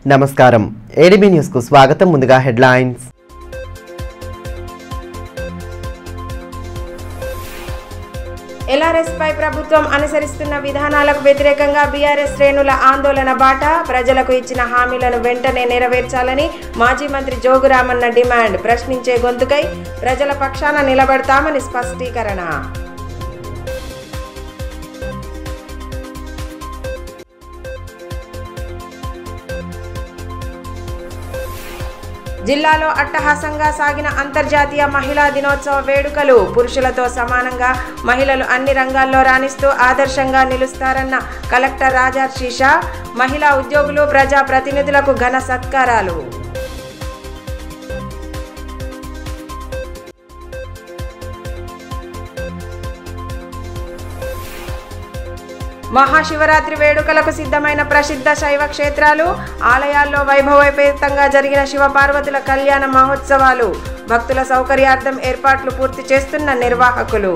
నమస్కారం ఏడీబీ న్యూస్కు స్వాగతం ముందుగా హెడ్లైన్స్ ఎల్ఆర్ఎస్ పై ప్రభుత్వం అనుసరిస్తున్న విధానాలకు వ్యతిరేకంగా బీఆర్ఎస్ శ్రేణుల ఆందోళన బాట ప్రజలకు ఇచ్చిన హామీలను వెంటనే నెరవేర్చాలని మాజీ మంత్రి జోగురామన్న డిమాండ్ ప్రశ్నించే గొంతుకై ప్రజల పక్షాన నిలబడతామని స్పష్టీకరణ జిల్లాలో అట్టహాసంగా సాగిన అంతర్జాతీయ మహిళా దినోత్సవ వేడుకలు పురుషులతో సమానంగా మహిళలు అన్ని రంగాల్లో రాణిస్తూ ఆదర్శంగా నిలుస్తారన్న కలెక్టర్ రాజార్ షీషా మహిళా ఉద్యోగులు ప్రజా ప్రతినిధులకు ఘన సత్కారాలు మహాశివరాత్రి వేడుకలకు సిద్ధమైన ప్రసిద్ధ శైవ క్షేత్రాలు ఆలయాల్లో వైభవోపేతంగా జరిగిన శివపార్వతుల కళ్యాణ మహోత్సవాలు భక్తుల సౌకర్యార్థం ఏర్పాట్లు పూర్తి చేస్తున్న నిర్వాహకులు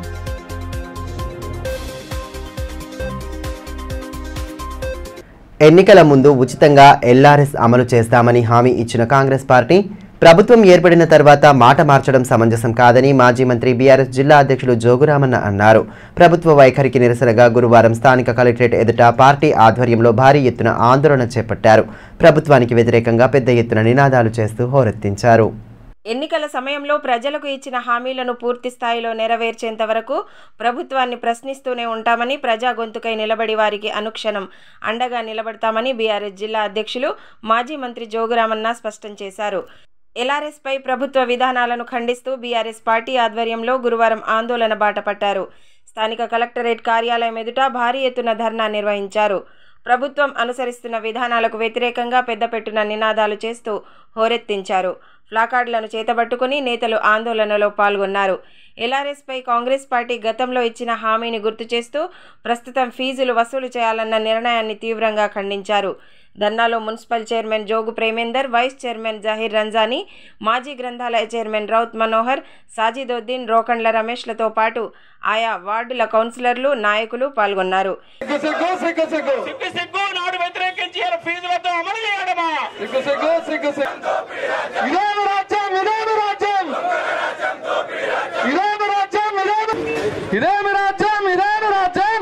ఎన్నికల ముందు ఉచితంగా ఎల్ఆర్ఎస్ అమలు చేస్తామని హామీ ఇచ్చిన కాంగ్రెస్ పార్టీ ప్రభుత్వం ఏర్పడిన తర్వాత మాట మార్చడం సమంజసం కాదని మాజీ మంత్రి బీఆర్ఎస్ జిల్లా అధ్యక్షులు జోగురామన్న అన్నారు ప్రభుత్వ వైఖరికి నిరసనగా గురువారం స్థానిక కలెక్టరేట్ ఎదుట పార్టీ ఆధ్వర్యంలో భారీ ఎత్తున ఆందోళన చేపట్టారు ప్రభుత్వానికి వ్యతిరేకంగా పెద్ద ఎత్తున నినాదాలు చేస్తూ హోరెత్తించారు ఎన్నికల సమయంలో ప్రజలకు ఇచ్చిన హామీలను పూర్తి స్థాయిలో నెరవేర్చేంత వరకు ప్రభుత్వాన్ని ప్రశ్నిస్తూనే ఉంటామని ప్రజా గొంతుకై నిలబడి వారికి అనుక్షణం అండగా నిలబడతామని బీఆర్ఎస్ జిల్లా అధ్యక్షులు మాజీ మంత్రి జోగురామన్న స్పష్టం చేశారు ఎల్ఆర్ఎస్ పై ప్రభుత్వ విధానాలను ఖండిస్తూ బీఆర్ఎస్ పార్టీ ఆధ్వర్యంలో గురువారం ఆందోళన బాట పట్టారు స్థానిక కలెక్టరేట్ కార్యాలయం ఎదుట భారీ ఎత్తున ధర్నా నిర్వహించారు ప్రభుత్వం అనుసరిస్తున్న విధానాలకు వ్యతిరేకంగా పెద్దపెట్టున నినాదాలు చేస్తూ హోరెత్తించారు ప్లాకార్డులను చేతబట్టుకుని నేతలు ఆందోళనలో పాల్గొన్నారు ఎల్ఆర్ఎస్పై కాంగ్రెస్ పార్టీ గతంలో ఇచ్చిన హామీని గుర్తు చేస్తూ ప్రస్తుతం ఫీజులు వసూలు చేయాలన్న నిర్ణయాన్ని తీవ్రంగా ఖండించారు ధర్నాలో municipal chairman Jogu Premender vice chairman Zaheer Ranjani మాజీ గ్రంథాలయ చైర్మన్ రౌత్ మనోహర్ సాజిదోద్దీన్ రోకండ్ల రమేష్లతో పాటు ఆయా వార్డుల కౌన్సిలర్లు నాయకులు పాల్గొన్నారు సిగ్గు సిగ్గు సిగ్గు సిగ్గు సిగ్గు సిగ్గు నాడు వ్యతిరేకించి ఇలా ఫీజులతో అమలు చేయడమా సిగ్గు సిగ్గు సిగ్గు సిగ్గు ఇదేమి రాజ్యం ఇదేమి రాజ్యం ఇదేమి రాజ్యం ఇదేమి ఇదేమి రాజ్యం ఇదేమి రాజ్యం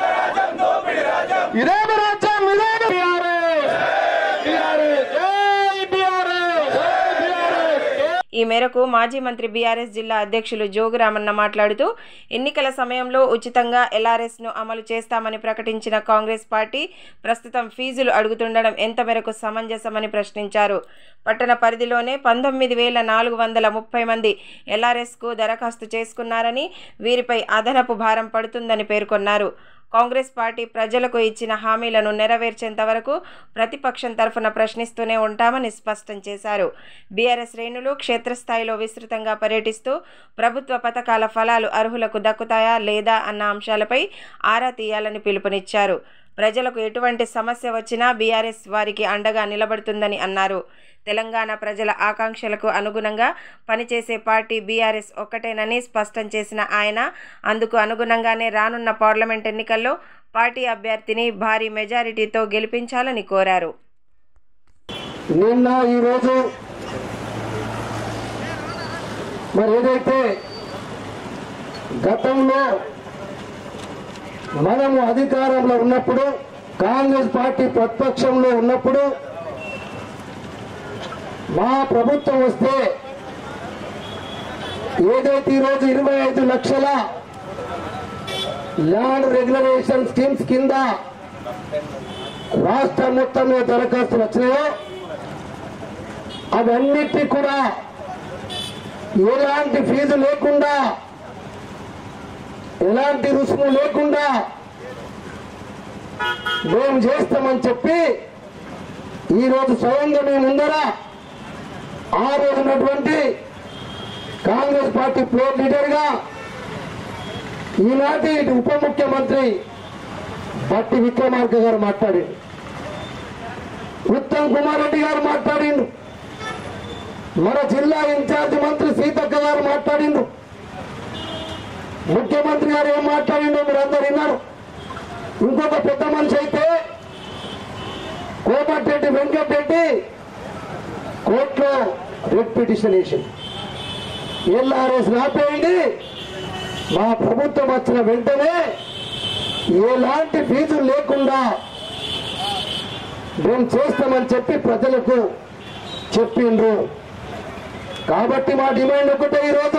ఇదేమి రాజ్యం ఇదేమి BRS. BRS. జై BRS. జై BRS. ఈ మేరకు మాజీ మంత్రి బీఆర్ఎస్ జిల్లా అధ్యక్షులు జోగురామన్న మాట్లాడుతూ ఎన్నికల సమయంలో ఉచితంగా ఎల్ఆర్ఎస్ను అమలు చేస్తామని ప్రకటించిన కాంగ్రెస్ పార్టీ ప్రస్తుతం ఫీజులు అడుగుతుండడం ఎంత మేరకు సమంజసమని ప్రశ్నించారు పట్టణ పరిధిలోనే పంతొమ్మిది వేల నాలుగు వందల ముప్పై మంది ఎల్ఆర్ఎస్కు దరఖాస్తు చేసుకున్నారని వీరిపై అదనపు భారం పడుతుందని పేర్కొన్నారు కాంగ్రెస్ పార్టీ ప్రజలకు ఇచ్చిన హామీలను నెరవేర్చేంత వరకు ప్రతిపక్షం తరఫున ప్రశ్నిస్తూనే ఉంటామని స్పష్టం చేశారు బీఆర్ఎస్ శ్రేణులు క్షేత్రస్థాయిలో విస్తృతంగా పర్యటిస్తూ ప్రభుత్వ పథకాల ఫలాలు అర్హులకు దక్కుతాయా లేదా అన్న అంశాలపై ఆరా తీయాలని పిలుపునిచ్చారు ప్రజలకు ఎటువంటి సమస్య వచ్చినా బీఆర్ఎస్ వారికి అండగా నిలబడుతుందని అన్నారు తెలంగాణ ప్రజల ఆకాంక్షలకు అనుగుణంగా పనిచేసే పార్టీ బీఆర్ఎస్ ఒక్కటేనని స్పష్టం చేసిన ఆయన అందుకు అనుగుణంగానే రానున్న పార్లమెంట్ ఎన్నికల్లో పార్టీ అభ్యర్థిని భారీ మెజారిటీతో గెలిపించాలని కోరారు నిన్న ఈరోజు మరి ఏదైతే గతంలో మనము అధికారంలో ఉన్నప్పుడు కాంగ్రెస్ పార్టీ ప్రతిపక్షంలో ఉన్నప్పుడు మా ప్రభుత్వం వస్తే ఏదైతే ఈరోజు ఇరవై ఐదు లక్షల ల్యాండ్ రెగ్యులరేషన్ స్కీమ్స్ కింద రాష్ట్రం మొత్తం మీద దరఖాస్తులు వచ్చినాయో అవన్నిటి కూడా ఎలాంటి ఫీజు లేకుండా ఎలాంటి రుసుము లేకుండా మేము చేస్తామని చెప్పి ఈరోజు స్వయంగా మీ ముందర ఆ రోజు ఉన్నటువంటి కాంగ్రెస్ పార్టీ ఫ్లోర్ లీడర్గా ఈనాటి ఉప ముఖ్యమంత్రి బట్టి విక్రమార్క గారు మాట్లాడారు ఉత్తమ్ కుమార్ రెడ్డి గారు మాట్లాడిండు మన జిల్లా ఇన్ఛార్జ్ మంత్రి సీతక్క గారు మాట్లాడిండు ముఖ్యమంత్రి గారు ఏం మాట్లాడిండో మీరు అందరు విన్నారు ఇంకొక పెద్ద మనిషి అయితే కోమటిరెడ్డి వెంకటరెడ్డి కోర్టులో రిట్ పిటిషన్ వేసింది ఎల్ఆర్ఎస్ ఆపేయండి మా ప్రభుత్వం వచ్చిన వెంటనే ఎలాంటి ఫీజులు లేకుండా మేము చేస్తామని చెప్పి ప్రజలకు చెప్పిండ్రు కాబట్టి మా డిమాండ్ ఒకటే ఈరోజు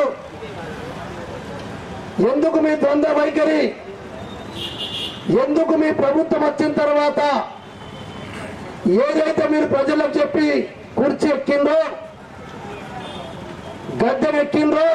ఎందుకు మీ ద్వంద్వ వైఖరి ఎందుకు మీ ప్రభుత్వం వచ్చిన తర్వాత ఏదైతే మీరు ప్రజలకు చెప్పి కుర్చీ ఎక్కిందో గద్దెం ఎక్కిందో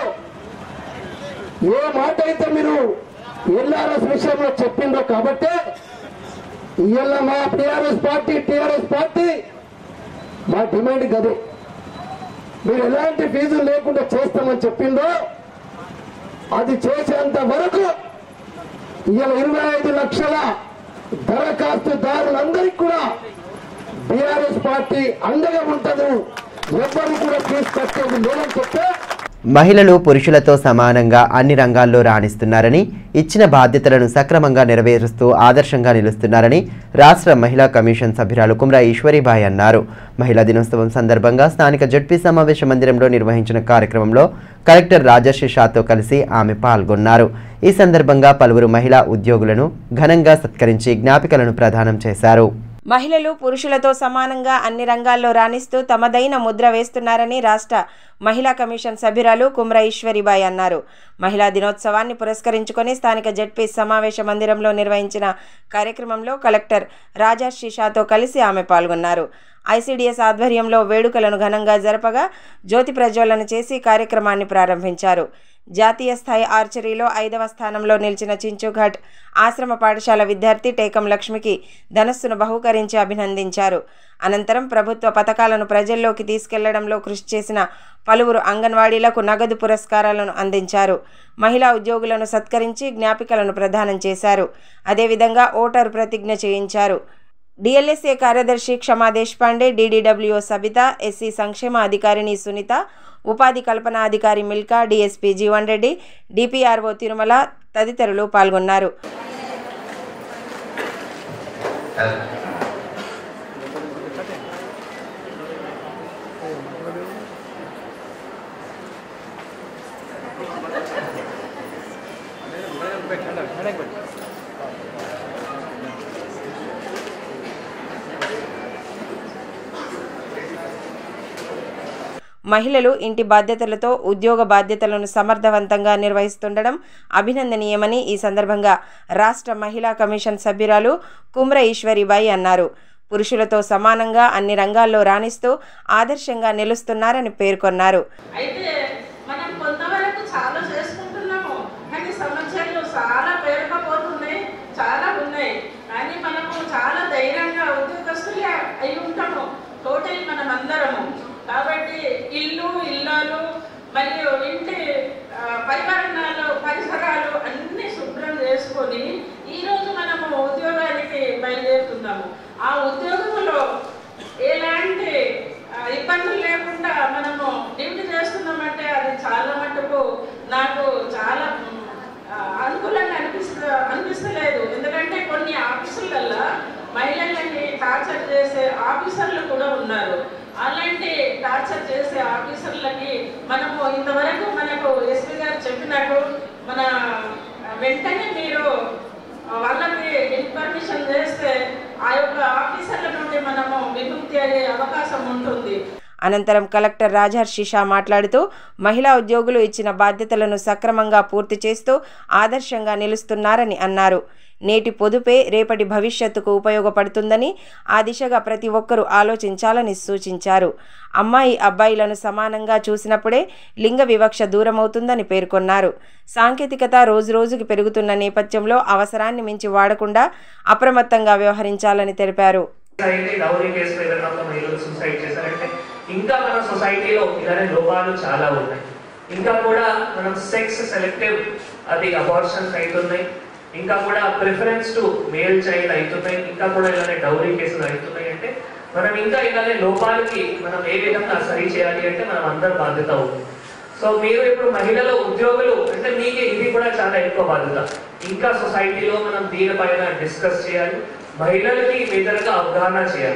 ఏ మాట అయితే మీరు ఎల్ఆర్ఎస్ విషయంలో చెప్పిండ్రో కాబట్టి ఇవాళ మా టిఆర్ఎస్ పార్టీ టిఆర్ఎస్ పార్టీ మా డిమాండ్ గదే మీరు ఎలాంటి ఫీజులు లేకుండా చేస్తామని చెప్పిందో అది చేసేంత వరకు ఇవాళ ఇరవై ఐదు లక్షల దరఖాస్తుదారులందరికీ కూడా బీఆర్ఎస్ పార్టీ అండగా ఉంటది ఎవ్వరు కూడా ఫీజు కట్టేది లేదని చెప్తే మహిళలు పురుషులతో సమానంగా అన్ని రంగాల్లో రాణిస్తున్నారని ఇచ్చిన బాధ్యతలను సక్రమంగా నెరవేరుస్తూ ఆదర్శంగా నిలుస్తున్నారని రాష్ట్ర మహిళా కమిషన్ సభ్యురాలు కుమ్రా ఈశ్వరీబాయి అన్నారు మహిళా దినోత్సవం సందర్భంగా స్థానిక జడ్పీ సమావేశ మందిరంలో నిర్వహించిన కార్యక్రమంలో కలెక్టర్ రాజర్షి షాతో కలిసి ఆమె పాల్గొన్నారు ఈ సందర్భంగా పలువురు మహిళా ఉద్యోగులను ఘనంగా సత్కరించి జ్ఞాపికలను ప్రదానం చేశారు మహిళలు పురుషులతో సమానంగా అన్ని రంగాల్లో రాణిస్తూ తమదైన ముద్ర వేస్తున్నారని రాష్ట్ర మహిళా కమిషన్ సభ్యురాలు కుమ్ర ఈశ్వరిబాయి అన్నారు మహిళా దినోత్సవాన్ని పురస్కరించుకొని స్థానిక జడ్పీ సమావేశ మందిరంలో నిర్వహించిన కార్యక్రమంలో కలెక్టర్ రాజా షీషాతో కలిసి ఆమె పాల్గొన్నారు ఐసీడీఎస్ ఆధ్వర్యంలో వేడుకలను ఘనంగా జరపగా జ్యోతి ప్రజ్వలన చేసి కార్యక్రమాన్ని ప్రారంభించారు జాతీయ స్థాయి ఆర్చరీలో ఐదవ స్థానంలో నిలిచిన చించుఘట్ ఆశ్రమ పాఠశాల విద్యార్థి టేకం లక్ష్మికి ధనస్సును బహూకరించి అభినందించారు అనంతరం ప్రభుత్వ పథకాలను ప్రజల్లోకి తీసుకెళ్లడంలో కృషి చేసిన పలువురు అంగన్వాడీలకు నగదు పురస్కారాలను అందించారు మహిళా ఉద్యోగులను సత్కరించి జ్ఞాపికలను ప్రదానం చేశారు అదేవిధంగా ఓటరు ప్రతిజ్ఞ చేయించారు డిఎల్ఎస్ఏ కార్యదర్శి క్షమా దేశపాండే డీడీడబ్ల్యూఓ సబిత ఎస్సీ సంక్షేమ అధికారిని సునీత ఉపాధి కల్పన అధికారి మిల్కా డిఎస్పీ జీవన్ రెడ్డి డిపిఆర్ఓ తిరుమల తదితరులు పాల్గొన్నారు మహిళలు ఇంటి బాధ్యతలతో ఉద్యోగ బాధ్యతలను సమర్థవంతంగా నిర్వహిస్తుండడం అభినందనీయమని ఈ సందర్భంగా రాష్ట్ర మహిళా కమిషన్ సభ్యురాలు కుమ్ర ఈశ్వరిబాయి అన్నారు పురుషులతో సమానంగా అన్ని రంగాల్లో రాణిస్తూ ఆదర్శంగా నిలుస్తున్నారని పేర్కొన్నారు అయితే మనం కొంతవరకు చాలా చేసుకుంటున్నాము కానీ సమస్యలు చాలా పేరుకపోతున్నాయి చాలా ఉన్నాయి కానీ మనము చాలా ధైర్యంగా ఉద్యోగస్తులే అయి ఉంటాము టోటల్ మనం అందరము కాబట్టి ఇల్లు ఇల్లాలు మరియు ఇంటి ఆ, పరికరణాలు పరిసరాలు అన్ని శుభ్రం చేసుకొని ఈరోజు మనము ఉద్యోగానికి బయలుదేరుతున్నాము ఆ ఉద్యోగంలో ఎలాంటి ఆ, ఇబ్బందులు లేకుండా మనము డ్యూటీ చేస్తున్నామంటే అది చాలా మటుకు నాకు చాలా మ్, ఆ, అనుకూలంగా అనిపిస్త అనిపిస్తలేదు ఎందుకంటే కొన్ని ఆఫీసులల్లో మహిళలని టార్చర్ చేసే ఆఫీసర్లు కూడా ఉన్నారు అలాంటి టార్చర్ చేసే ఆఫీసర్లకి మనము ఇంతవరకు మనకు ఎస్పీ గారు చెప్పినట్టు మన వెంటనే మీరు వాళ్ళకి ఇన్ఫర్మేషన్ చేస్తే ఆ యొక్క ఆఫీసర్ల నుండి మనము విముక్తి అయ్యే అవకాశం ఉంటుంది అనంతరం కలెక్టర్ రాజహర్షి షా మాట్లాడుతూ మహిళా ఉద్యోగులు ఇచ్చిన బాధ్యతలను సక్రమంగా పూర్తి చేస్తూ ఆదర్శంగా నిలుస్తున్నారని అన్నారు నేటి పొదుపే రేపటి భవిష్యత్తుకు ఉపయోగపడుతుందని ఆ దిశగా ప్రతి ఒక్కరూ ఆలోచించాలని సూచించారు అమ్మాయి అబ్బాయిలను సమానంగా చూసినప్పుడే లింగ వివక్ష దూరమవుతుందని పేర్కొన్నారు సాంకేతికత రోజురోజుకి పెరుగుతున్న నేపథ్యంలో అవసరాన్ని మించి వాడకుండా అప్రమత్తంగా వ్యవహరించాలని తెలిపారు అయితే డౌరీ కేసు ఏదైనా ఒక మహిళలు సూసైడ్ చేశారంటే ఇంకా మన సొసైటీలో ఇలానే లోపాలు చాలా ఉన్నాయి ఇంకా కూడా మనం సెక్స్ సెలెక్టివ్ అది అబార్షన్స్ అవుతున్నాయి ఇంకా కూడా ప్రిఫరెన్స్ టు మేల్ చైల్డ్ అవుతున్నాయి ఇంకా కూడా ఇలానే డౌరీ కేసులు అవుతున్నాయి అంటే మనం ఇంకా ఇలానే లోపాలకి మనం ఏ విధంగా సరి చేయాలి అంటే మనం అందరి బాధ్యత ఉంది సో మీరు ఇప్పుడు మహిళలు ఉద్యోగులు అంటే మీకు ఇది కూడా చాలా ఎక్కువ బాధ్యత ఇంకా సొసైటీలో మనం దీనిపైన డిస్కస్ చేయాలి మహిళలకి మేజర్గా అవగాహన చేయాలి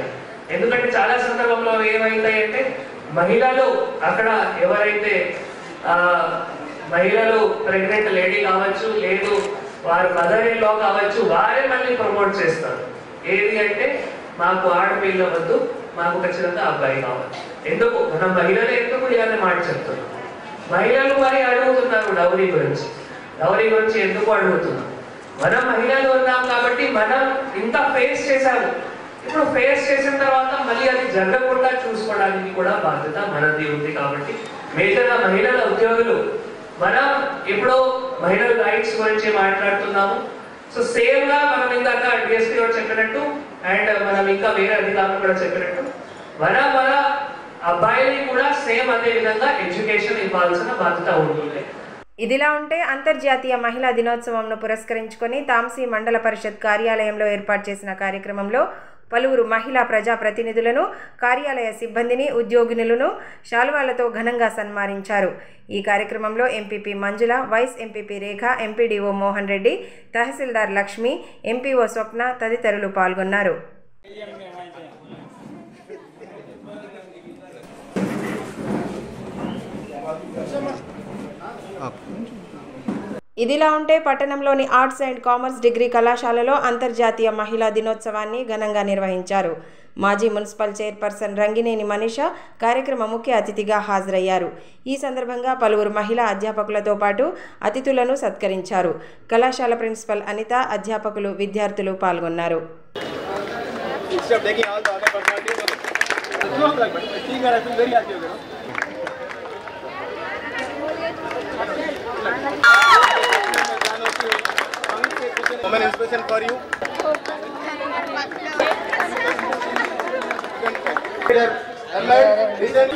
ఎందుకంటే చాలా సందర్భంలో ఏమైంది అంటే మహిళలు అక్కడ ఎవరైతే ఆ, మహిళలు ప్రెగ్నెంట్ లేడీ కావచ్చు లేదు వారి మదర్ ఇన్ లో కావచ్చు వారే మళ్ళీ ప్రమోట్ చేస్తారు ఏది అంటే మాకు ఆడపిల్ల వద్దు మాకు ఖచ్చితంగా అబ్బాయి కావాలి ఎందుకు మనం మహిళలు ఎందుకు ఇలానే మాట చెప్తున్నాం మహిళలు మరి అడుగుతున్నారు డౌరీ గురించి డౌరీ గురించి ఎందుకు అడుగుతున్నాం మనం మహిళలు ఉన్నాం కాబట్టి మనం ఇంత ఫేస్ చేశాము ఇప్పుడు ఫేస్ చేసిన తర్వాత మళ్ళీ అది జరగకుండా చూసుకోవడానికి కూడా బాధ్యత మనది ఉంది కాబట్టి మేజర్గా మహిళల ఉద్యోగులు మనం ఇప్పుడు మహిళల రైట్స్ గురించి మాట్లాడుతున్నాము సో సేమ్ గా మనం ఇందాక డిఎస్పీ గారు చెప్పినట్టు అండ్ మనం ఇంకా వేరే అధికారులు కూడా చెప్పినట్టు మన మన అబ్బాయిని కూడా సేమ్ అదే విధంగా ఎడ్యుకేషన్ ఇవ్వాల్సిన బాధ్యత ఉంటుంది ఇదిలా ఉంటే అంతర్జాతీయ మహిళా దినోత్సవంను పురస్కరించుకొని తాంసీ మండల పరిషత్ కార్యాలయంలో ఏర్పాటు చేసిన కార్యక్రమంలో పలువురు మహిళా ప్రజాప్రతినిధులను కార్యాలయ సిబ్బందిని ఉద్యోగినులను శాల్వాలతో ఘనంగా సన్మానించారు ఈ కార్యక్రమంలో MPP Manjula vice MPP Rekha MPDO Mohan Reddy tahsildar Lakshmi MPO Swapna తదితరులు పాల్గొన్నారు ఇదిలా ఉంటే పట్టణంలోని ఆర్ట్స్ అండ్ కామర్స్ డిగ్రీ కళాశాలలో అంతర్జాతీయ మహిళా దినోత్సవాన్ని ఘనంగా నిర్వహించారు మాజీ మున్సిపల్ చైర్పర్సన్ రంగినేని మనీష కార్యక్రమ ముఖ్య అతిథిగా హాజరయ్యారు ఈ సందర్భంగా పలువురు మహిళా అధ్యాపకులతో పాటు అతిథులను సత్కరించారు కళాశాల ప్రిన్సిపల్ అనిత అధ్యాపకులు విద్యార్థులు పాల్గొన్నారు Instead of taking all the other personalities, it's not like, but seeing her, I feel very happy with her. Woman inspiration for you. Alert, listen.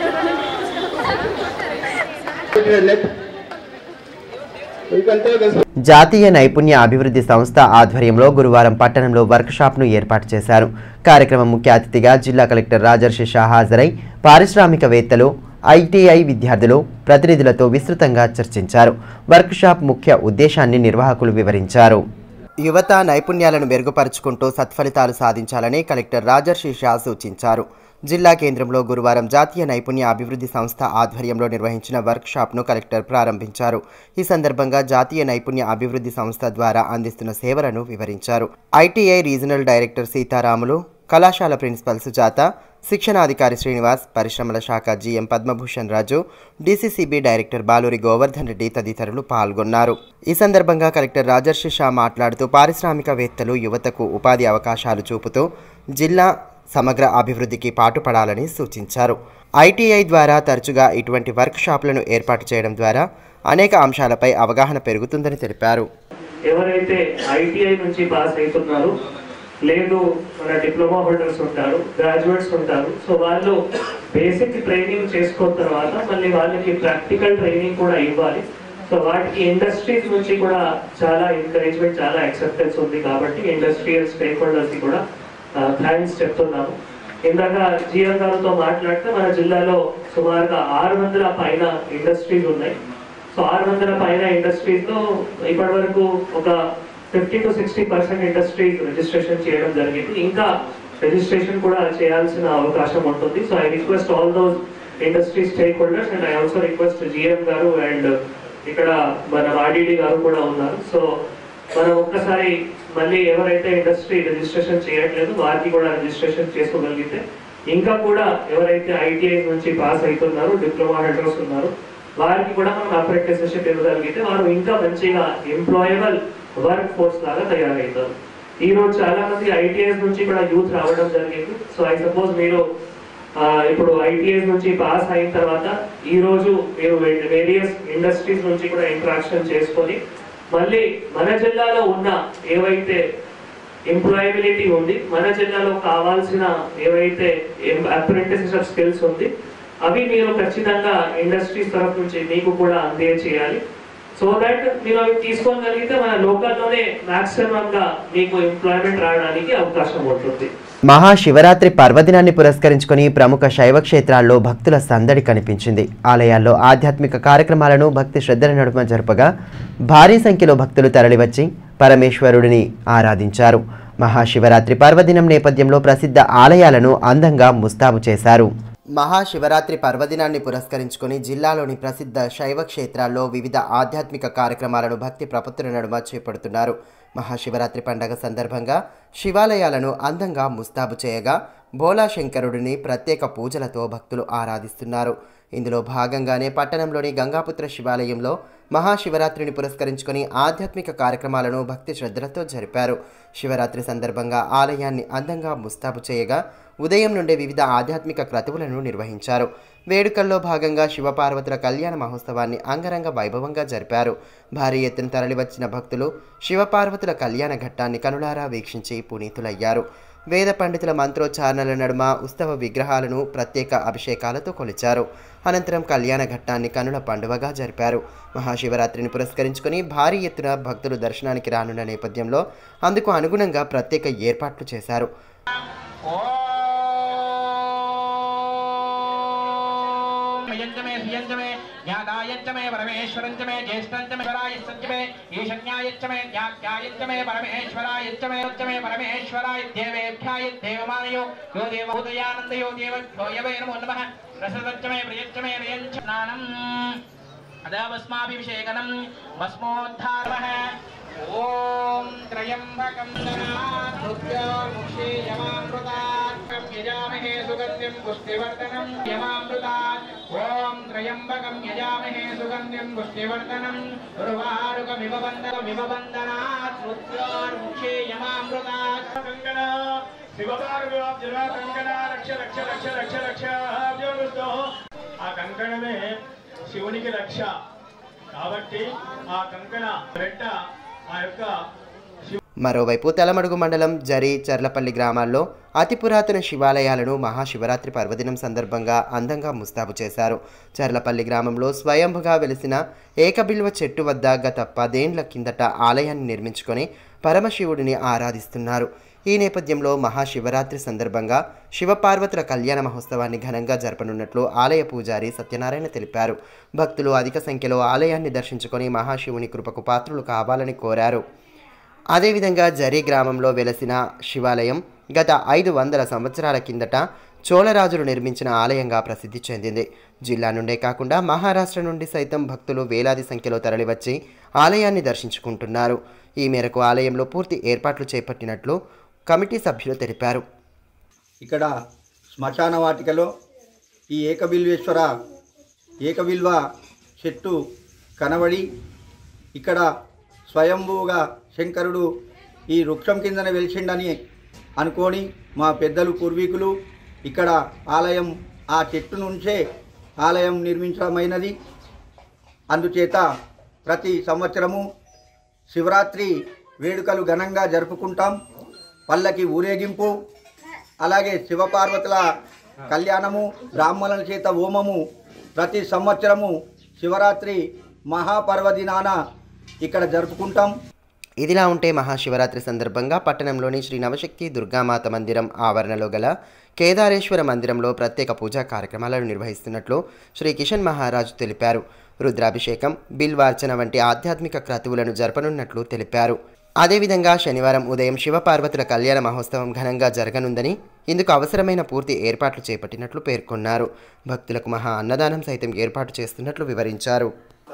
You can take this. జాతీయ నైపుణ్య అభివృద్ధి సంస్థ ఆధ్వర్యంలో గురువారం పట్టణంలో వర్క్షాప్ను ఏర్పాటు చేశారు కార్యక్రమం ముఖ్య అతిథిగా జిల్లా కలెక్టర్ రాజర్షి షా హాజరై పారిశ్రామికవేత్తలు ఐటీఐ విద్యార్థులు ప్రతినిధులతో విస్తృతంగా చర్చించారు వర్క్షాప్ ముఖ్య ఉద్దేశాన్ని నిర్వాహకులు వివరించారు యువత నైపుణ్యాలను మెరుగుపరుచుకుంటూ సత్ఫలితాలు సాధించాలని కలెక్టర్ రాజర్షి షా సూచించారు జిల్లా కేంద్రంలో గురువారం జాతీయ నైపుణ్య అభివృద్ధి సంస్థ ఆధ్వర్యంలో నిర్వహించిన వర్క్షాప్ను కలెక్టర్ ప్రారంభించారు ఈ సందర్భంగా జాతీయ నైపుణ్య అభివృద్ధి సంస్థ ద్వారా అందిస్తున్న సేవలను వివరించారు ఐటీఐ రీజనల్ డైరెక్టర్ సీతారాములు కళాశాల ప్రిన్సిపల్ సుజాత శిక్షణాధికారి శ్రీనివాస్ పరిశ్రమల శాఖ GM Padmabhushan Raju DCCB director Baluri Govardhan Reddy తదితరులు పాల్గొన్నారు ఈ సందర్భంగా కలెక్టర్ రాజర్షి షా మాట్లాడుతూ పారిశ్రామికవేత్తలు యువతకు ఉపాధి అవకాశాలు చూపుతూ జిల్లా సమగ్ర అభివృద్ధికి పాటుపడాలని సూచించారు ఐటీఐ ద్వారా తరచుగా ఇటువంటి వర్క్ షాపులను ఏర్పాటు చేయడం ద్వారా అనేక అంశాలపై అవగాహన పెరుగుతుందని తెలిపారు ఎవరైతే ఐటీఐ నుంచి పాస్ అవుతున్నారు లేదు మన డిప్లొమా హోల్డర్స్ ఉంటారు గ్రాడ్యుయేట్స్ ఉంటారు సో వాళ్ళు బేసిక్ ట్రైనింగ్ చేసుకున్న తర్వాత మళ్ళీ వాళ్ళకి ప్రాక్టికల్ ట్రైనింగ్ కూడా ఇవ్వాలి సో వాటికి ఇండస్ట్రీస్ నుంచి కూడా చాలా ఎంకరేజ్మెంట్ చాలా యాక్సెప్టెన్స్ ఉంది కాబట్టి ఇండస్ట్రియల్ స్టేక్ హోల్డర్స్ కి కూడా థ్యాంక్స్ చెప్తున్నాము ఇందాక జిఎం గారితో మాట్లాడితే మన జిల్లాలో సుమారుగా ఆరు వందల పైన ఇండస్ట్రీస్ ఉన్నాయి సో ఆరు వందల పైన ఇండస్ట్రీస్ లో ఇప్పటి వరకు ఒక fifty to sixty percent industries registration చేయడం జరిగింది ఇంకా రిజిస్ట్రేషన్ కూడా చేయాల్సిన అవకాశం ఉంటుంది so I request all those industry stakeholders and I also request GM గారు అండ్ ఇక్కడ మన ఆర్డీడీ గారు కూడా ఉన్నారు సో మనం ఒక్కసారి మళ్ళీ ఎవరైతే ఇండస్ట్రీ రిజిస్ట్రేషన్ చేయట్లేదు వారికి కూడా రిజిస్ట్రేషన్ చేసుకోగలిగితే ఇంకా కూడా ఎవరైతే ఐటీఐ నుంచి పాస్ అవుతున్నారు డిప్లొమా హెడర్స్ ఉన్నారు వారికి కూడా మనం అప్రెంటిస్షిప్ ఇవ్వగలిగితే వారు ఇంకా మంచిగా ఎంప్లాయబుల్ వర్క్ ఫోర్స్ లాగా తయారవుతారు ఈ రోజు చాలా మంది ఐటీఎస్ నుంచి కూడా యూత్ రావడం జరిగింది సో ఐ సపోజ్ మీరు ఆ, ఇప్పుడు ఐటీఎస్ నుంచి పాస్ అయిన తర్వాత ఈ రోజు మీరు వేరియస్ ఇండస్ట్రీస్ నుంచి కూడా ఇంట్రాక్షన్ చేసుకొని మళ్ళీ మన జిల్లాలో ఉన్న ఏవైతే ఎంప్లాయబిలిటీ ఉంది మన జిల్లాలో కావాల్సిన ఏవైతే అప్రెంటిస్షిప్ స్కిల్స్ ఉంది అవి మీరు ఖచ్చితంగా ఇండస్ట్రీస్ తరఫు నుంచి మీకు కూడా అందజేయాలి సో దట్ మీరు అవి తీసుకోగలిగితే మన లోకల్లోనే మాక్సిమం గా మీకు ఎంప్లాయ్మెంట్ రావడానికి అవకాశం ఉంటుంది మహాశివరాత్రి పర్వదినాన్ని పురస్కరించుకొని ప్రముఖ శైవ క్షేత్రాల్లో భక్తుల సందడి కనిపించింది ఆలయాల్లో ఆధ్యాత్మిక కార్యక్రమాలను భక్తి శ్రద్ధల నడుమ జరపగా భారీ సంఖ్యలో భక్తులు తరలివచ్చి పరమేశ్వరుడిని ఆరాధించారు మహాశివరాత్రి పర్వదినం నేపథ్యంలో ప్రసిద్ధ ఆలయాలను అందంగా ముస్తాబు చేశారు మహాశివరాత్రి పర్వదినాన్ని పురస్కరించుకొని జిల్లాలోని ప్రసిద్ధ శైవ క్షేత్రాల్లో వివిధ ఆధ్యాత్మిక కార్యక్రమాలను భక్తి ప్రపత్తుల నడుమ చేపడుతున్నారు మహాశివరాత్రి పండగ సందర్భంగా శివాలయాలను అందంగా ముస్తాబు చేయగా భోలా శంకరుడిని ప్రత్యేక పూజలతో భక్తులు ఆరాధిస్తున్నారు ఇందులో భాగంగానే పట్టణంలోని గంగాపుత్ర శివాలయంలో మహాశివరాత్రిని పురస్కరించుకొని ఆధ్యాత్మిక కార్యక్రమాలను భక్తి శ్రద్ధలతో జరిపారు శివరాత్రి సందర్భంగా ఆలయాన్ని అందంగా ముస్తాబు చేయగా ఉదయం నుండే వివిధ ఆధ్యాత్మిక క్రతువులను నిర్వహించారు వేడుకల్లో భాగంగా శివపార్వతుల కళ్యాణ మహోత్సవాన్ని అంగరంగ వైభవంగా జరిపారు భారీ ఎత్తున తరలివచ్చిన భక్తులు శివపార్వతుల కళ్యాణ ఘట్టాన్ని కనులారా వీక్షించి పునీతులయ్యారు వేద పండితుల మంత్రోచ్చారణల నడుమ ఉత్సవ విగ్రహాలను ప్రత్యేక అభిషేకాలతో కొలిచారు అనంతరం కళ్యాణ ఘట్టాన్ని కనుల పండువగా జరిపారు మహాశివరాత్రిని పురస్కరించుకొని భారీ ఎత్తున భక్తులు దర్శనానికి రానున్న నేపథ్యంలో అందుకు అనుగుణంగా ప్రత్యేక ఏర్పాట్లు చేశారు यञ्चमे धियञ्चमे ज्ञातायञ्चमे परमेश्वरञ्चमे ज्येष्ठञ्चमे स्वरायश्चमे ईशन्यायच्चमे ज्ञात्यायच्चमे परमेश्वरायच्चमे उच्चमे परमेश्वराय देवेभ्याय देवमानयो यो देवभूतयानन्दयो देवभ्यो यवे नमो नमः रसदच्चमे प्रियच्चमे प्रियञ्च स्नानम् अदावस्माभिषेकनम् भस्मोद्धारः ॐ त्र्यम्बकं गणामुक्षे यमामृतात् यजामहे सुगन्धिं पुष्टिवर्धनं यमामृतात् ॐ त्र्यम्बकं यजामहे सुगन्धिं पुष्टिवर्धनं उर्वारुकमिव बन्धनमिव बन्धनात् मृत्योर्मुक्षे यमामृतात् कङ्कणा శివపార్వజన కంకణ రక్ష రక్ష రక్ష రక్ష రక్ష అభ్యోగుస్తో ఆ కంకణమే శివునికి రక్ష కాబట్టి ఆ కంకణ వెంట ఆ యొక్క మరోవైపు తెలమడుగు మండలం జరి చర్లపల్లి గ్రామాల్లో అతి పురాతన శివాలయాలను మహాశివరాత్రి పర్వదినం సందర్భంగా అందంగా ముస్తాబు చేశారు చర్లపల్లి గ్రామంలో స్వయంభుగా వెలిసిన ఏకబిల్వ చెట్టు వద్ద గత పదేండ్ల కిందట ఆలయాన్ని నిర్మించుకొని పరమశివుడిని ఆరాధిస్తున్నారు ఈ నేపథ్యంలో మహాశివరాత్రి సందర్భంగా శివపార్వతుల కళ్యాణ మహోత్సవాన్ని ఘనంగా జరపనున్నట్లు ఆలయ పూజారి సత్యనారాయణ తెలిపారు భక్తులు అధిక సంఖ్యలో ఆలయాన్ని దర్శించుకొని మహాశివుని కృపకు పాత్రులు కావాలని కోరారు అదేవిధంగా జరీ గ్రామంలో వెలసిన శివాలయం గత ఐదు వందల సంవత్సరాల కిందట చోళరాజులు నిర్మించిన ఆలయంగా ప్రసిద్ధి చెందింది జిల్లా నుండే కాకుండా మహారాష్ట్ర నుండి సైతం భక్తులు వేలాది సంఖ్యలో తరలివచ్చి ఆలయాన్ని దర్శించుకుంటున్నారు ఈ మేరకు ఆలయంలో పూర్తి ఏర్పాట్లు చేపట్టినట్లు కమిటీ సభ్యులు తెలిపారు ఇక్కడ శ్మశాన వాటికలో ఈ ఏకబిల్వేశ్వర ఏకబిల్వ చెట్టు కనబడి ఇక్కడ స్వయంభూగా శంకరుడు ఈ వృక్షం కిందన వెలిచిండని అనుకొని మా పెద్దలు పూర్వీకులు ఇక్కడ ఆలయం ఆ చెట్టు నుంచే ఆలయం నిర్మించడమైనది అందుచేత ప్రతి సంవత్సరము శివరాత్రి వేడుకలు ఘనంగా జరుపుకుంటాం పల్లకి ఊరేగింపు అలాగే శివపార్వతుల కళ్యాణము బ్రాహ్మణుల చేత హోమము ప్రతి సంవత్సరము శివరాత్రి మహాపర్వదినాన ఇక్కడ జరుపుకుంటాం ఇదిలా ఉంటే మహాశివరాత్రి సందర్భంగా పట్టణంలోని శ్రీ నవశక్తి దుర్గామాత మందిరం ఆవరణలో గల కేదారేశ్వర మందిరంలో ప్రత్యేక పూజా కార్యక్రమాలను నిర్వహిస్తున్నట్లు శ్రీ కిషన్ మహారాజు తెలిపారు రుద్రాభిషేకం బిల్వార్చన వంటి ఆధ్యాత్మిక క్రతువులను జరపనున్నట్లు తెలిపారు అదేవిధంగా శనివారం ఉదయం శివపార్వతుల కళ్యాణ మహోత్సవం ఘనంగా జరగనుందని ఇందుకు అవసరమైన పూర్తి ఏర్పాట్లు చేపట్టినట్లు పేర్కొన్నారు భక్తులకు మహా అన్నదానం సైతం ఏర్పాటు చేస్తున్నట్లు వివరించారు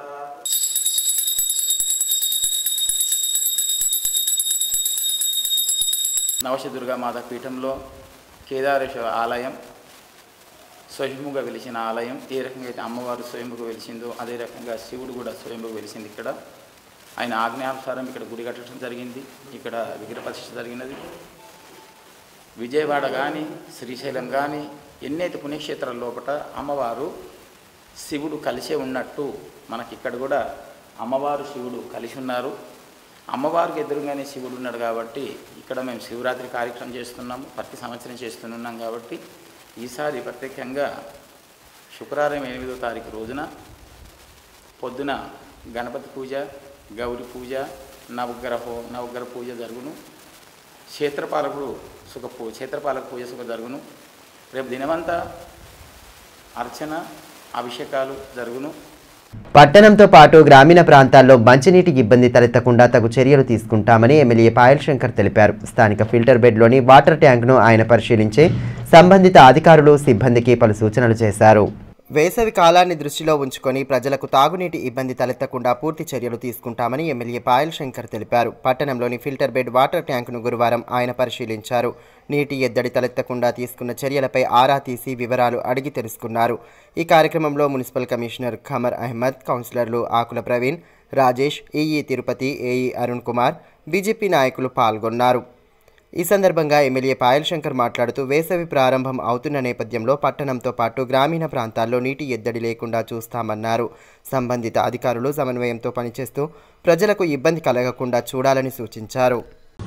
నవశదుర్గామాత పీఠంలో కేదారేశ్వర ఆలయం స్వయంభుగా వెలిసిన ఆలయం ఏ రకంగా అయితే అమ్మవారు స్వయంభుగా వెలిసిందో అదే రకంగా శివుడు కూడా స్వయంభుగా వెలిసింది ఇక్కడ ఆయన ఆజ్ఞానుసారం ఇక్కడ గుడి కట్టడం జరిగింది ఇక్కడ విగ్రహ ప్రతిష్ఠ జరిగినది విజయవాడ కానీ శ్రీశైలం కానీ ఎన్నైతే పుణ్యక్షేత్రాల లోపల అమ్మవారు శివుడు కలిసే ఉన్నట్టు మనకి ఇక్కడ కూడా అమ్మవారు శివుడు కలిసి ఉన్నారు అమ్మవారికి ఎదురుగానే శివుడు ఉన్నాడు కాబట్టి ఇక్కడ మేము శివరాత్రి కార్యక్రమం చేస్తున్నాము ప్రతి సంవత్సరం చేస్తున్నాం కాబట్టి ఈసారి ప్రత్యేకంగా శుక్రవారం ఎనిమిదో తారీఖు రోజున పొద్దున గణపతి పూజ గౌరి పూజ నవగ్రహ నవగ్రహ పూజ జరుగును క్షేత్రపాలకుడు సుఖ పూ క్షేత్రపాలక పూజ సుఖ జరుగును రేపు దినమంతా అర్చన అభిషేకాలు జరుగును పట్టణంతో పాటు గ్రామీణ ప్రాంతాల్లో మంచినీటి ఇబ్బంది తలెత్తకుండా తగు చర్యలు తీసుకుంటామని ఎమ్మెల్యే పాయల్ శంకర్ తెలిపారు స్థానిక ఫిల్టర్ బెడ్లోని వాటర్ ట్యాంక్ను ఆయన పరిశీలించి సంబంధిత అధికారులు సిబ్బందికి పలు సూచనలు చేశారు వేసవి కాలాన్ని దృష్టిలో ఉంచుకొని ప్రజలకు తాగునీటి ఇబ్బంది తలెత్తకుండా పూర్తి చర్యలు తీసుకుంటామని ఎమ్మెల్యే పాయల్ శంకర్ తెలిపారు పట్టణంలోని ఫిల్టర్ బెడ్ వాటర్ ట్యాంకును గురువారం ఆయన పరిశీలించారు నీటి ఎద్దడి తలెత్తకుండా తీసుకున్న చర్యలపై ఆరా తీసి వివరాలు అడిగి తెలుసుకున్నారు ఈ కార్యక్రమంలో మున్సిపల్ కమిషనర్ ఖమర్ అహ్మద్ కౌన్సిలర్లు Akula Praveen Rajesh EE Tirupati AE Arun Kumar BJP నాయకులు పాల్గొన్నారు ఈ సందర్భంగా ఎమ్మెల్యే పాయల్ శంకర్ మాట్లాడుతూ వేసవి ప్రారంభం అవుతున్న నేపథ్యంలో పట్టణంతో పాటు గ్రామీణ ప్రాంతాల్లో నీటి ఎద్దడి లేకుండా చూస్తామన్నారు సంబంధిత అధికారులు సమన్వయంతో పనిచేస్తూ ప్రజలకు ఇబ్బంది కలగకుండా చూడాలని సూచించారు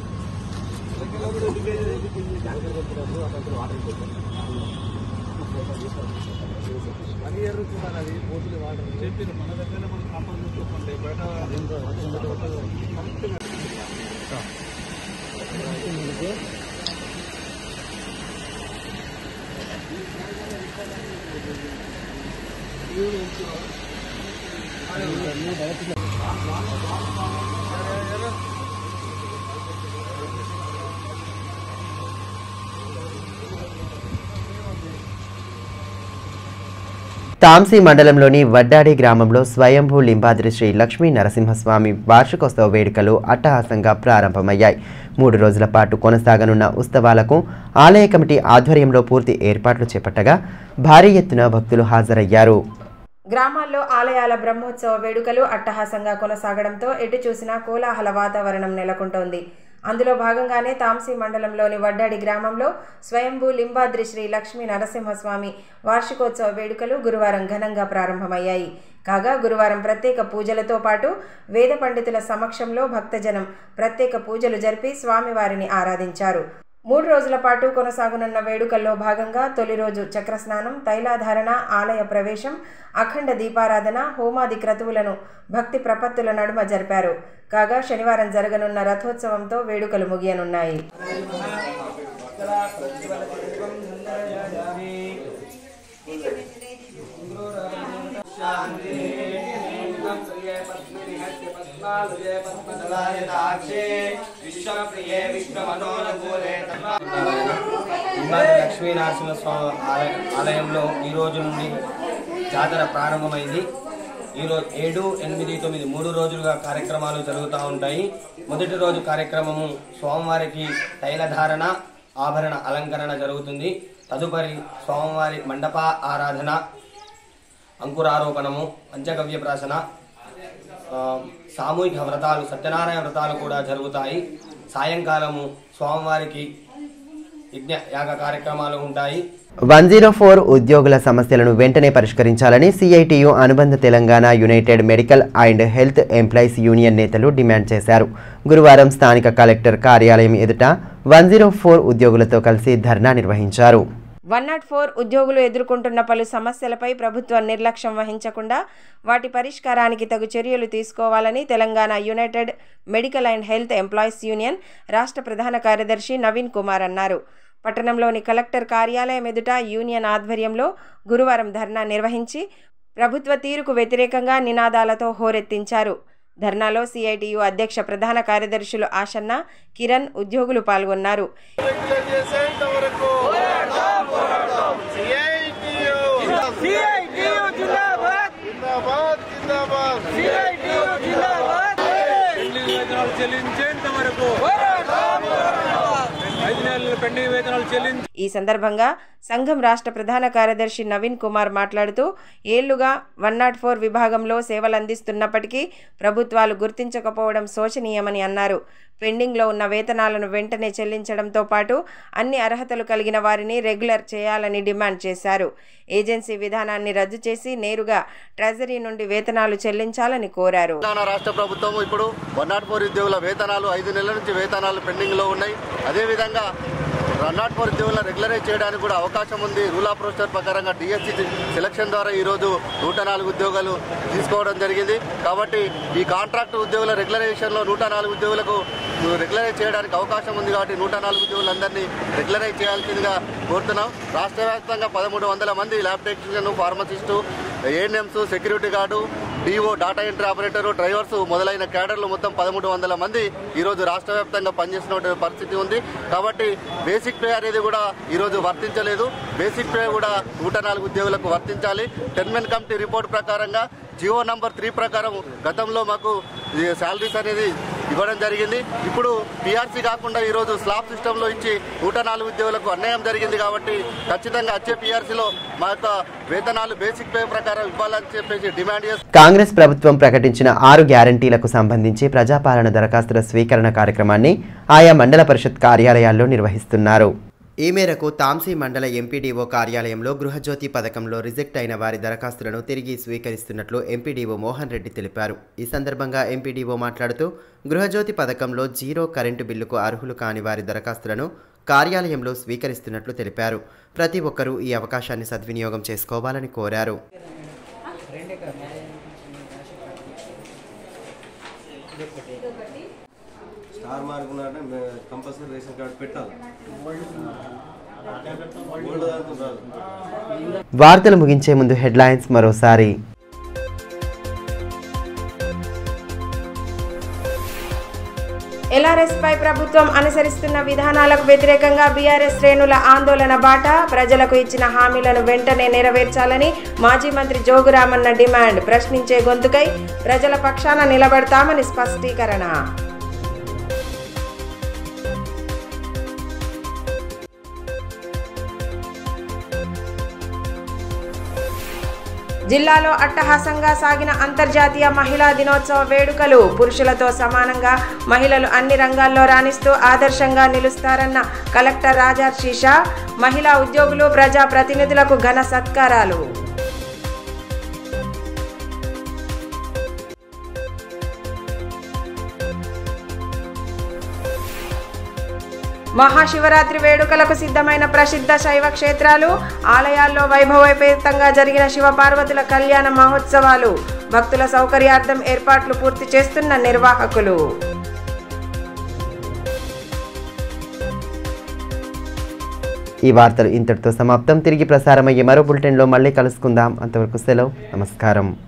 తాంసీ మండలంలోని వడ్డాడి గ్రామంలో స్వయంభూ లింబాద్రి శ్రీ లక్ష్మీ నరసింహస్వామి వార్షికోత్సవ వేడుకలు అట్టహాసంగా ప్రారంభమయ్యాయి మూడు రోజుల పాటు కొనసాగనున్న ఉత్సవాలకు ఆలయ కమిటీ ఆధ్వర్యంలో పూర్తి ఏర్పాట్లు చేపట్టగా భారీ ఎత్తున భక్తులు హాజరయ్యారు గ్రామాల్లో ఆలయాల బ్రహ్మోత్సవ వేడుకలు అట్టహాసంగా కొనసాగడంతో ఎటు చూసినా కోలాహల వాతావరణం నెలకొంటోంది అందులో భాగంగానే తాంసీ మండలంలోని వడ్డాడి గ్రామంలో స్వయంభూ లింబాద్రి శ్రీ లక్ష్మీ నరసింహస్వామి వార్షికోత్సవ వేడుకలు గురువారం ఘనంగా ప్రారంభమయ్యాయి కాగా గురువారం ప్రత్యేక పూజలతో పాటు వేద పండితుల సమక్షంలో భక్తజనం ప్రత్యేక పూజలు జరిపి స్వామివారిని ఆరాధించారు మూడు రోజుల పాటు కొనసాగనున్న వేడుకల్లో భాగంగా తొలి రోజు చక్రస్నానం తైలాధారణ ఆలయ ప్రవేశం అఖండ దీపారాధన హోమాది క్రతువులను భక్తి ప్రపత్తుల నడుమ జరిపారు కాగా శనివారం జరగనున్న రథోత్సవంతో వేడుకలు ముగియనున్నాయి ఇవాళ లక్ష్మీ నరసింహస్వామి ఆలయ ఆలయంలో ఈ రోజు నుండి జాతర ప్రారంభమైంది ఈరోజు ఏడు ఎనిమిది తొమ్మిది మూడు రోజులుగా కార్యక్రమాలు జరుగుతూ ఉంటాయి మొదటి రోజు కార్యక్రమము స్వామివారికి తైలధారణ ఆభరణ అలంకరణ జరుగుతుంది తదుపరి స్వామివారి మండప ఆరాధన అంకురారోపణము పంచగవ్య ప్రాసన ఆ, సామూహిక వ్రతాలు సత్యనారాయణ వ్రతాలు కూడా జరుగుతాయి సాయంకాలము స్వామివారికి యజ్ఞ యాగ కార్యక్రమాలు ఉంటాయి వన్ జీరో ఫోర్ ఉద్యోగుల సమస్యలను వెంటనే పరిష్కరించాలని సిఐటియు అనుబంధ Telangana united medical and health employees union నేతలు డిమాండ్ చేశారు గురువారం స్థానిక కలెక్టర్ కార్యాలయం ఎదుట వన్ జీరో ఫోర్ ఉద్యోగులతో కలిసి ధర్నా నిర్వహించారు వన్ నాట్ ఫోర్ ఉద్యోగులు ఎదుర్కొంటున్న పలు సమస్యలపై ప్రభుత్వం నిర్లక్ష్యం వహించకుండా వాటి పరిష్కారానికి తగు చర్యలు తీసుకోవాలని Telangana united medical and health employees union రాష్ట్ర ప్రధాన కార్యదర్శి నవీన్ కుమార్ అన్నారు పట్టణంలోని కలెక్టర్ కార్యాలయం ఎదుట యూనియన్ ఆధ్వర్యంలో గురువారం ధర్నా నిర్వహించి ప్రభుత్వ తీరుకు వ్యతిరేకంగా నినాదాలతో హోరెత్తించారు ధర్నాలో సిఐటియు అధ్యక్ష ప్రధాన కార్యదర్శులు ఆషన్న కిరణ్ ఉద్యోగులు పాల్గొన్నారు వేతనాలు చెల్లించేంత వరకు ఐదు నెలల పెండింగ్ వేతనాలు చెల్లించి ఈ సందర్భంగా సంఘం రాష్ట్ర ప్రధాన కార్యదర్శి నవీన్ కుమార్ మాట్లాడుతూ ఏళ్లుగా వన్ నాట్ ఫోర్ విభాగంలో సేవలందిస్తున్నప్పటికీ ప్రభుత్వాలు గుర్తించకపోవడం శోచనీయమని అన్నారు పెండింగ్లో ఉన్న వేతనాలను వెంటనే చెల్లించడంతో పాటు అన్ని అర్హతలు కలిగిన వారిని రెగ్యులర్ చేయాలని డిమాండ్ చేశారు ఏజెన్సీ విధానాన్ని రద్దు చేసి నేరుగా ట్రెజరీ నుండి వేతనాలు చెల్లించాలని కోరారు తెలంగాణ రాష్ట్ర ప్రభుత్వం ఇప్పుడు వన్ నాట్ ఫోర్ ఉద్యోగుల వేతనాలు ఐదు నెలల నుంచి వేతనాలు పెండింగ్ లో ఉన్నాయి అదేవిధంగా వన్ నాట్ ఫోర్ ఉద్యోగులను రెగ్యులరైజ్ చేయడానికి కూడా అవకాశం ఉంది రూల్ ఆఫ్ ప్రొసీజర్ ప్రకారంగా డిఎస్సి సెలక్షన్ ద్వారా ఈ రోజు నూట నాలుగు ఉద్యోగాలు తీసుకోవడం జరిగింది కాబట్టి ఈ కాంట్రాక్ట్ ఉద్యోగుల రెగ్యులరైజేషన్ లో నూట నాలుగు ఉద్యోగులకు రెగ్యులరైజ్ చేయడానికి అవకాశం ఉంది కాబట్టి నూట నాలుగు ఉద్యోగులందరినీ రెగ్యులరైజ్ చేయాల్సిందిగా కోరుతున్నాం రాష్ట్ర వ్యాప్తంగా పదమూడు వందల మంది lab technician pharmacist ANMs security guard DO data entry operator drivers మొదలైన క్యాడర్లు మొత్తం పదమూడు వందల మంది ఈరోజు రాష్ట్ర వ్యాప్తంగా పనిచేస్తున్న పరిస్థితి ఉంది కాబట్టి బేసిక్ పే అనేది కూడా ఈరోజు వర్తించలేదు బేసిక్ పే కూడా నూట నాలుగు ఉద్యోగులకు వర్తించాలి టెన్ మెన్ కమిటీ రిపోర్ట్ ప్రకారంగా జియో నంబర్ త్రీ ప్రకారం గతంలో మాకు శాలరీస్ అనేది ఇవ్వడం జరిగింది ఇప్పుడు పిఆర్సీ కాకుండా ఈరోజు స్లాబ్ సిస్టంలో ఇచ్చి నూట నాలుగు ఉద్యోగులకు అన్యాయం జరిగింది కాబట్టి ఖచ్చితంగా వచ్చే పిఆర్సీలో మా యొక్క వేతనాలు బేసిక్ పే ప్రకారం ఇవ్వాలని చెప్పేసి డిమాండ్ చేస్తున్నాం కాంగ్రెస్ ప్రభుత్వం ప్రకటించిన ఆరు గ్యారంటీలకు సంబంధించి ప్రజాపాలన దరఖాస్తుల స్వీకరణ కార్యక్రమాన్ని ఆయా మండల పరిషత్ కార్యాలయాల్లో నిర్వహిస్తున్నారు ఈ మేరకు తాంసీ మండల ఎంపీడీఓ కార్యాలయంలో గృహజ్యోతి పథకంలో రిజెక్ట్ అయిన వారి దరఖాస్తులను తిరిగి స్వీకరిస్తున్నట్లు ఎంపీడీఓ మోహన్ రెడ్డి తెలిపారు ఈ సందర్భంగా ఎంపీడీఓ మాట్లాడుతూ గృహజ్యోతి పథకంలో జీరో కరెంటు బిల్లుకు అర్హులు కాని వారి దరఖాస్తులను కార్యాలయంలో స్వీకరిస్తున్నట్లు తెలిపారు ప్రతి ఒక్కరూ ఈ అవకాశాన్ని సద్వినియోగం చేసుకోవాలని కోరారు స్టార్ మార్క్ ఉన్నారంటే కంపల్సరీ రేషన్ కార్డు పెట్టాలి గోల్డ్ దాంతో రాదు వార్తలు ముగించే ముందు హెడ్లైన్స్ మరోసారి ఎల్ఆర్ఎస్ పై ప్రభుత్వం అనుసరిస్తున్న విధానాలకు వ్యతిరేకంగా బీఆర్ఎస్ శ్రేణుల ఆందోళన బాట ప్రజలకు ఇచ్చిన హామీలను వెంటనే నెరవేర్చాలని మాజీ మంత్రి జోగురామన్న డిమాండ్ ప్రశ్నించే గొంతుకై ప్రజల పక్షాన నిలబడతామని స్పష్టీకరణ జిల్లాలో అట్టహాసంగా సాగిన అంతర్జాతీయ మహిళా దినోత్సవ వేడుకలు పురుషులతో సమానంగా మహిళలు అన్ని రంగాల్లో రాణిస్తూ ఆదర్శంగా నిలుస్తారన్న కలెక్టర్ రాజార్ షీషా మహిళా ఉద్యోగులు ప్రజా ప్రతినిధులకు ఘన సత్కారాలు మహాశివరాత్రి వేడుకలకు సిద్ధమైన ప్రసిద్ధ శైవ క్షేత్రాలు ఆలయాల్లో వైభవోపేతంగా జరిగిన శివపార్వతుల కళ్యాణ మహోత్సవాలు భక్తుల సౌకర్యార్థం ఏర్పాట్లు పూర్తి చేస్తున్న నిర్వాహకులు ఈ వార్తలు ఇంతటితో సమాప్తం తిరిగి ప్రసారమయ్యే మరో బులెటిన్లో మళ్ళీ కలుసుకుందాం అంతవరకు సెలవు నమస్కారం